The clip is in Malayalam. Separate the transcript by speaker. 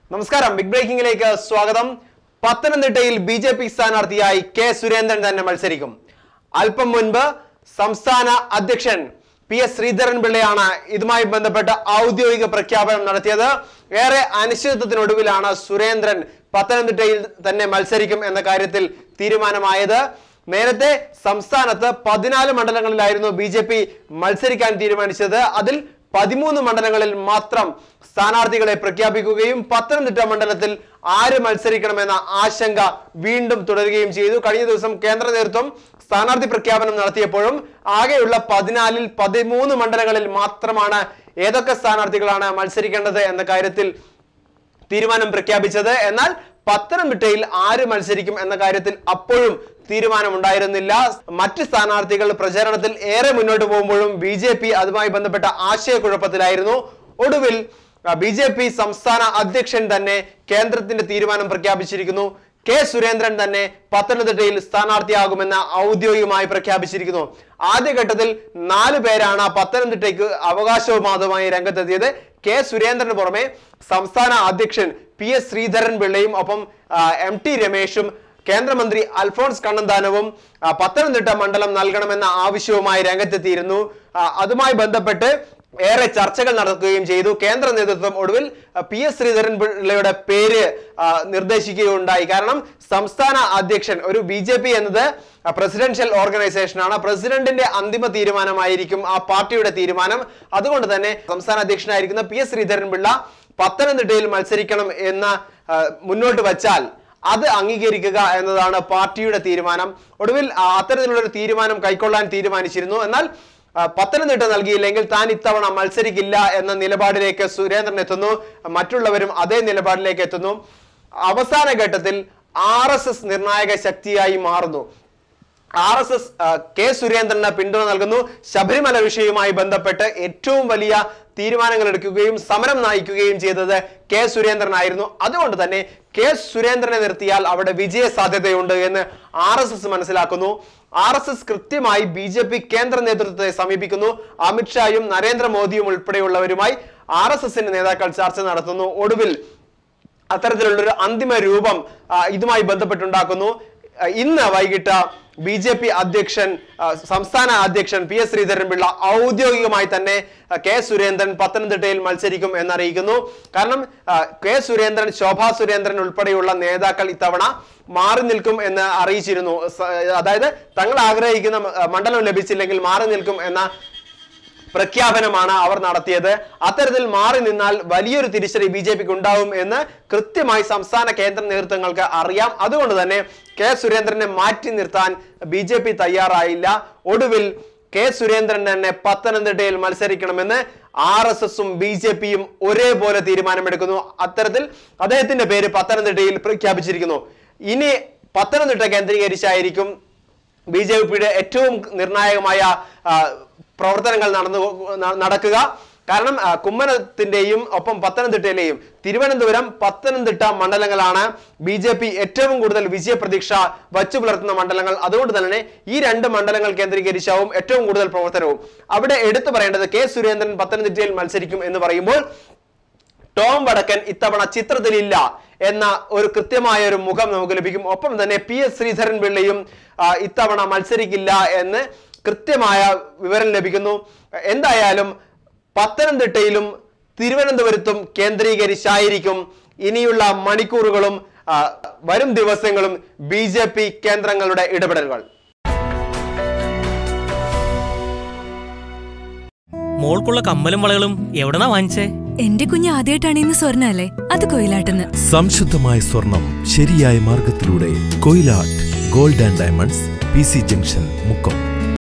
Speaker 1: നമസ്കാരം ബിഗ് ബ്രേക്കിംഗിലേക്ക് സ്വാഗതം പത്തനംതിട്ടയിൽ ബി ജെ പി സ്ഥാനാർത്ഥിയായി കെ സുരേന്ദ്രൻ തന്നെ മത്സരിക്കും അല്പം മുൻപ് സംസ്ഥാന അധ്യക്ഷൻ പി എസ് ശ്രീധരൻ പിള്ളയാണ് ഇതുമായി ബന്ധപ്പെട്ട ഔദ്യോഗിക പ്രഖ്യാപനം നടത്തിയത് ഏറെ അനിശ്ചിതത്വത്തിനൊടുവിലാണ് സുരേന്ദ്രൻ പത്തനംതിട്ടയിൽ തന്നെ മത്സരിക്കും എന്ന കാര്യത്തിൽ തീരുമാനമായത് നേരത്തെ സംസ്ഥാനത്ത് പതിനാല് മണ്ഡലങ്ങളിലായിരുന്നു ബി ജെ പി മത്സരിക്കാൻ തീരുമാനിച്ചത് അതിൽ പതിമൂന്ന് മണ്ഡലങ്ങളിൽ മാത്രം സ്ഥാനാർത്ഥികളെ പ്രഖ്യാപിക്കുകയും പത്തനംതിട്ട മണ്ഡലത്തിൽ ആര് മത്സരിക്കണമെന്ന ആശങ്ക വീണ്ടും തുടരുകയും ചെയ്തു കഴിഞ്ഞ ദിവസം കേന്ദ്ര നേതൃത്വം സ്ഥാനാർത്ഥി പ്രഖ്യാപനം നടത്തിയപ്പോഴും ആകെയുള്ള പതിനാലിൽ പതിമൂന്ന് മണ്ഡലങ്ങളിൽ മാത്രമാണ് ഏതൊക്കെ സ്ഥാനാർത്ഥികളാണ് മത്സരിക്കേണ്ടത് എന്ന കാര്യത്തിൽ തീരുമാനം പ്രഖ്യാപിച്ചത് എന്നാൽ പത്തനംതിട്ടയിൽ ആര് മത്സരിക്കും എന്ന കാര്യത്തിൽ അപ്പോഴും തീരുമാനമുണ്ടായിരുന്നില്ല മറ്റ് സ്ഥാനാർത്ഥികൾ പ്രചാരണത്തിൽ ഏറെ മുന്നോട്ട് പോകുമ്പോഴും ബി ജെ പി അതുമായി ബന്ധപ്പെട്ട ആശയക്കുഴപ്പത്തിലായിരുന്നു ഒടുവിൽ ബി ജെ പി സംസ്ഥാന അധ്യക്ഷൻ തന്നെ കേന്ദ്രത്തിന്റെ തീരുമാനം പ്രഖ്യാപിച്ചിരിക്കുന്നു കെ സുരേന്ദ്രൻ തന്നെ പത്തനംതിട്ടയിൽ സ്ഥാനാർത്ഥിയാകുമെന്ന് ഔദ്യോഗികമായി പ്രഖ്യാപിച്ചിരിക്കുന്നു ആദ്യഘട്ടത്തിൽ നാല് പേരാണ് പത്തനംതിട്ടയ്ക്ക് അവകാശവാദവുമായി രംഗത്തെത്തിയത് കെ സുരേന്ദ്രന് പുറമെ സംസ്ഥാന അധ്യക്ഷൻ പി എസ് ശ്രീധരൻ പിള്ളയും ഒപ്പം ആ, എം ടി രമേശും കേന്ദ്രമന്ത്രി അൽഫോൺസ് കണ്ണന്താനവും ആ, പത്തനംതിട്ട മണ്ഡലം നൽകണമെന്ന ആവശ്യവുമായി രംഗത്തെത്തിയിരുന്നു ആ, അതുമായി ബന്ധപ്പെട്ട് ഏറെ ചർച്ചകൾ നടക്കുകയും ചെയ്തു കേന്ദ്ര നേതൃത്വം ഒടുവിൽ ആ, പി എസ് ശ്രീധരൻ പിള്ളയുടെ പേര് ആ, നിർദ്ദേശിക്കുകയുണ്ടായി കാരണം സംസ്ഥാന അധ്യക്ഷൻ ഒരു ബി ജെ പി എന്നത് പ്രസിഡൻഷ്യൽ ഓർഗനൈസേഷൻ ആണ് പ്രസിഡന്റിന്റെ അന്തിമ തീരുമാനമായിരിക്കും ആ പാർട്ടിയുടെ തീരുമാനം അതുകൊണ്ട് തന്നെ സംസ്ഥാന അധ്യക്ഷനായിരിക്കുന്ന പി എസ് ശ്രീധരൻ പിള്ള പത്തനംതിട്ടയിൽ മത്സരിക്കണം എന്ന് ആ, മുന്നോട്ട് വച്ചാൽ അത് അംഗീകരിക്കുക എന്നതാണ് പാർട്ടിയുടെ തീരുമാനം ഒടുവിൽ ആ, അത്തരത്തിലുള്ള ഒരു തീരുമാനം കൈക്കൊള്ളാൻ തീരുമാനിച്ചിരുന്നു എന്നാൽ ആ, പത്തനംതിട്ട നൽകിയില്ലെങ്കിൽ താൻ ഇത്തവണ മത്സരിക്കില്ല എന്ന നിലപാടിലേക്ക് സുരേന്ദ്രൻ എത്തുന്നു മറ്റുള്ളവരും അതേ നിലപാടിലേക്ക് എത്തുന്നു അവസാന ഘട്ടത്തിൽ ആർ എസ് എസ് നിർണായക ശക്തിയായി മാറുന്നു ആർ എസ് എസ് കെ സുരേന്ദ്രന് പിന്തുണ നൽകുന്നു ശബരിമല വിഷയവുമായി ബന്ധപ്പെട്ട് ഏറ്റവും വലിയ തീരുമാനങ്ങൾ എടുക്കുകയും സമരം നയിക്കുകയും ചെയ്തത് കെ സുരേന്ദ്രനായിരുന്നു അതുകൊണ്ട് തന്നെ കെ സുരേന്ദ്രനെ നിർത്തിയാൽ അവിടെ വിജയ സാധ്യതയുണ്ട് എന്ന് ആർ എസ് എസ് മനസ്സിലാക്കുന്നു ആർ എസ് എസ് കൃത്യമായി ബി ജെ പി കേന്ദ്ര നേതൃത്വത്തെ സമീപിക്കുന്നു അമിത്ഷായും നരേന്ദ്രമോദിയും ഉൾപ്പെടെയുള്ളവരുമായി ആർ എസ് എസിന്റെ നേതാക്കൾ ചർച്ച നടത്തുന്നു ഒടുവിൽ അത്തരത്തിലുള്ളൊരു അന്തിമ രൂപം ആ, ഇതുമായി ബന്ധപ്പെട്ടുണ്ടാക്കുന്നു ആ, ഇന്ന് വൈകിട്ട് ബി ജെ പി അധ്യക്ഷൻ ആ, സംസ്ഥാന അധ്യക്ഷൻ പി എസ് ശ്രീധരൻപിള്ള ഔദ്യോഗികമായി തന്നെ ആ, കെ സുരേന്ദ്രൻ പത്തനംതിട്ടയിൽ മത്സരിക്കും എന്നറിയിക്കുന്നു കാരണം ആ, കെ സുരേന്ദ്രൻ ശോഭാ സുരേന്ദ്രൻ ഉൾപ്പെടെയുള്ള നേതാക്കൾ ഇത്തവണ മാറി നിൽക്കും എന്ന് അറിയിച്ചിരുന്നു സ- അതായത് തങ്ങൾ ആഗ്രഹിക്കുന്ന മ- മണ്ഡലം ലഭിച്ചില്ലെങ്കിൽ മാറി നിൽക്കും എന്ന പ്രഖ്യാപനമാണ് അവർ നടത്തിയത് അത്തരത്തിൽ മാറി നിന്നാൽ വലിയൊരു തിരിച്ചടി ബി ജെ പിക്ക് ഉണ്ടാവും എന്ന് കൃത്യമായി സംസ്ഥാന കേന്ദ്ര നേതൃത്വങ്ങൾക്ക് അറിയാം അതുകൊണ്ട് തന്നെ കെ സുരേന്ദ്രനെ മാറ്റി നിർത്താൻ ബി ജെ പി തയ്യാറായില്ല ഒടുവിൽ കെ സുരേന്ദ്രൻ തന്നെ പത്തനംതിട്ടയിൽ മത്സരിക്കണമെന്ന് ആർ എസ് എസും ബി ജെ പിയും ഒരേപോലെ തീരുമാനമെടുക്കുന്നു അത്തരത്തിൽ അദ്ദേഹത്തിന്റെ പേര് പത്തനംതിട്ടയിൽ പ്രഖ്യാപിച്ചിരിക്കുന്നു ഇനി പത്തനംതിട്ട കേന്ദ്രീകരിച്ചായിരിക്കും ബി ജെ പിയുടെ ഏറ്റവും നിർണായകമായ ആ, പ്രവർത്തനങ്ങൾ നടന്നു ന- നടക്കുക കാരണം ആ, കുമ്മനത്തിന്റെയും ഒപ്പം പത്തനംതിട്ടയിലെയും തിരുവനന്തപുരം പത്തനംതിട്ട മണ്ഡലങ്ങളാണ് ബി ജെ പി ഏറ്റവും കൂടുതൽ വിജയപ്രതീക്ഷ വച്ചു പുലർത്തുന്ന മണ്ഡലങ്ങൾ അതുകൊണ്ട് തന്നെ ഈ രണ്ട് മണ്ഡലങ്ങൾ കേന്ദ്രീകരിച്ചാവും ഏറ്റവും കൂടുതൽ പ്രവർത്തനവും അവിടെ എടുത്തു പറയേണ്ടത് കെ സുരേന്ദ്രൻ പത്തനംതിട്ടയിൽ മത്സരിക്കും എന്ന് പറയുമ്പോൾ ടോം വടക്കൻ ഇത്തവണ ചിത്രത്തിലില്ല എന്ന ഒരു കൃത്യമായ ഒരു മുഖം നമുക്ക് ലഭിക്കും ഒപ്പം തന്നെ പി എസ് ശ്രീധരൻ പിള്ളയും ആ, ഇത്തവണ മത്സരിക്കില്ല എന്ന് കൃത്യമായ വിവരം ലഭിക്കുന്നു എന്തായാലും പത്തനംതിട്ടയിലും തിരുവനന്തപുരത്തും കേന്ദ്രീകരിച്ചായിരിക്കും ഇനിയുള്ള മണിക്കൂറുകളും ആ, വരും ദിവസങ്ങളും ബി കേന്ദ്രങ്ങളുടെ ഇടപെടലുകൾ
Speaker 2: മോൾക്കുള്ള കമ്മലും വളകളും എവിടെന്നാ വാങ്ങിച്ചേ
Speaker 3: എന്റെ കുഞ്ഞ് ആദ്യമായിട്ടാണ് ഇന്ന് സ്വർണ്ണ അല്ലേ അത് കൊയിലാട്ടെന്ന്
Speaker 4: സംശുദ്ധമായ സ്വർണം ശരിയായ മാർഗത്തിലൂടെ Koyilat gold and diamonds P C junction Mukkam